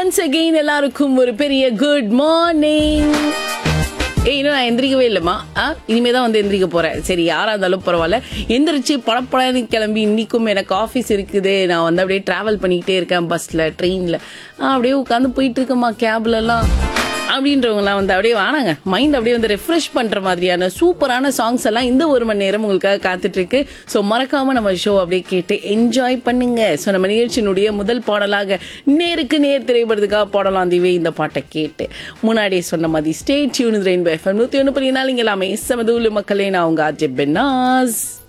once again எல்லாருக்கும் ஒரு பெரிய குட் மார்னிங் ஏய் இன்னும் நான் எந்திரிக்கவே இல்லைம்மா ஆ இனிமே தான் வந்து எந்திரிக்க போறேன் சரி யாரா இருந்தாலும் பரவாயில்ல எந்திரிச்சு படப்படன்னு கிளம்பி இன்னைக்கும் எனக்கு ஆஃபீஸ் இருக்குது நான் வந்து அப்படியே டிராவல் பண்ணிக்கிட்டே இருக்கேன் பஸ்ல ட்ரெயின்ல அப்படியே உட்காந்து போயிட்டு இருக்கேம்மா கேப்ல எல்லாம் அப்படின்றவங்கலாம் வந்து அப்படியே வானாங்க மைண்ட் அப்படியே வந்து ரெஃப்ரெஷ் பண்ற மாதிரியான சூப்பரான சாங்ஸ் எல்லாம் இந்த ஒரு மணி நேரம் உங்களுக்காக காத்துட்டு இருக்கு ஸோ மறக்காம நம்ம ஷோ அப்படியே கேட்டு என்ஜாய் பண்ணுங்க ஸோ நம்ம நிகழ்ச்சியினுடைய முதல் பாடலாக நேருக்கு நேர் திரைப்படத்துக்காக பாடலாம் தீவே இந்த பாட்டை கேட்டு முன்னாடியே சொன்ன மாதிரி ஸ்டே டியூன் ரெயின்போ எஃப்எம் நூத்தி ஒன்று புள்ளி நாள் இங்க எல்லாமே சமதூலு மக்களே நான் உங்க அஜய் பென்னாஸ்